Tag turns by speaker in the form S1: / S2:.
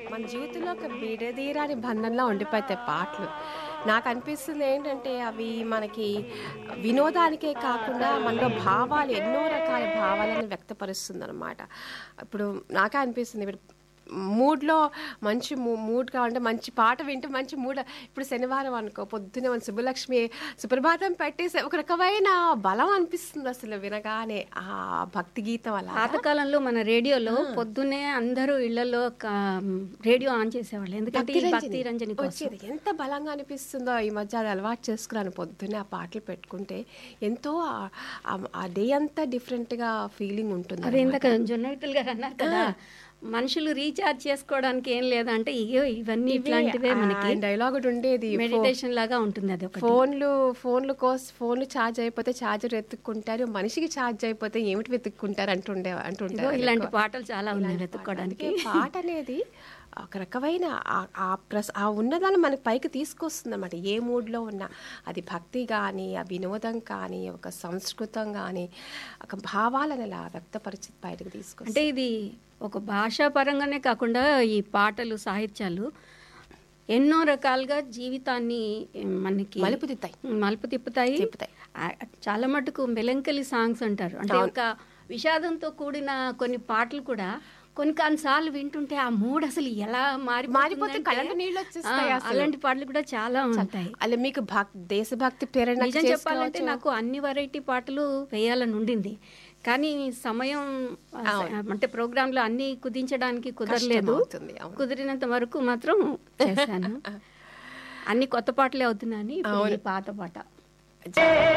S1: మన జీవితంలో ఒక విడదీరాని బంధంలో ఉండిపోతాయి పాటలు నాకు అనిపిస్తుంది ఏంటంటే అవి మనకి వినోదానికే కాకుండా మనలో భావాలు ఎన్నో రకాల భావాలను వ్యక్తపరుస్తుంది అనమాట ఇప్పుడు నాకే అనిపిస్తుంది ఇప్పుడు మూడ్లో మంచి మూ- మూడ్ కావాలంటే మంచి పాట వింటూ మంచి మూడ్ ఇప్పుడు శనివారం అనుకో పొద్దున్నే మన సుబ్బలక్ష్మి సుప్రభాతం పెట్టేసి ఒక రకమైన బలం అనిపిస్తుంది అసలు వినగానే ఆ భక్తి గీతం అలా
S2: పాతకాలంలో మన రేడియోలో పొద్దున్నే అందరూ ఇళ్లలో రేడియో ఆన్ చేసేవాళ్ళు ఎందుకంటే ఈ భక్తి రంజని కోసం
S1: వచ్చేది ఎంత బలంగా అనిపిస్తుందో ఈ మధ్య అది అలవాటు చేసుకున్నాను పొద్దున్నే ఆ పాటలు పెట్టుకుంటే ఎంతో ఆ- ఆ- ఆ డే అంతా డిఫరెంట్గా ఫీలింగ్ ఉంటుంది
S2: అదే ఇందాక జొన్నవితులు గారు అన్నారు కదా మనుషులు రీఛార్జ్ చేసుకోవడానికి ఏం లేదంటే ఇగో ఇవన్నీ ఇట్లాంటివే మనకి
S1: డైలాగ్ ఒకటి ఉండేది
S2: మెడిటేషన్ లాగా ఉంటుంది అది ఒకటి
S1: ఫోన్లు ఫోన్లు కోస్ ఫోన్లు ఛార్జ్ అయిపోతే ఛార్జర్ ఎత్తుక్కుంటారు మనిషికి ఛార్జ్ అయిపోతే ఏమిటి వెతుక్కుంటారు అంటుండే
S2: ఇదిగో
S1: అంటుండే
S2: ఇలాంటి పాటలు చాలా ఉన్నాయి వెతుక్కోవడానికి
S1: అందుకే పాట అనేది ఒక రకమైన ఆ- ఆ ప్రస్ ఆ ఉన్నదాన్ని మనకి పైకి తీసుకొస్తుంది అనమాట ఏ మూడ్లో ఉన్నా అది భక్తి కానీ ఆ వినోదం కానీ ఒక సంస్కృతం కానీ ఒక భావాలను అలా వ్యక్తపరిచి బయటకు తీసుకొస్తుంది
S2: అంటే ఇది ఒక భాషా పరంగానే కాకుండా ఈ పాటలు సాహిత్యాలు ఎన్నో రకాలుగా జీవితాన్ని మనకి
S1: మలుపు తిత్తాయి
S2: మలుపు తిప్పుతాయి
S1: తిప్పుతాయి.
S2: ఆ- చాలా మటుకు మెలంకలి సాంగ్స్ అంటారు అంటే ఒక విషాదంతో కూడిన కొన్ని పాటలు కూడా కొన్ని కొన్నిసార్లు వింటుంటే ఆ మూడ్ అసలు ఎలా
S1: మారిపోతే
S2: మారిపోతుందంటే,
S1: కళ్ళంట నీళ్ళు వచ్చేస్తాయి
S2: ఆ,
S1: అసలు.
S2: అలాంటి పాటలు కూడా చాలా ఉంటాయి
S1: అలా మీకు భక్ దేశభక్తి ప్రేరణ
S2: నిజం చెప్పాలంటే నాకు అన్ని వెరైటీ పాటలు వేయాలని ఉండింది కానీ సమయం ఆ, అంటే ప్రోగ్రామ్ లో అన్ని కుదించడానికి కుదరలేదు
S1: అవుతుంది, అవును.
S2: కుదిరినంత వరకు మాత్రం చేశాను అన్ని కొత్త పాటలే అవుతున్నాయని ఇప్పుడు ఈ పాత పాట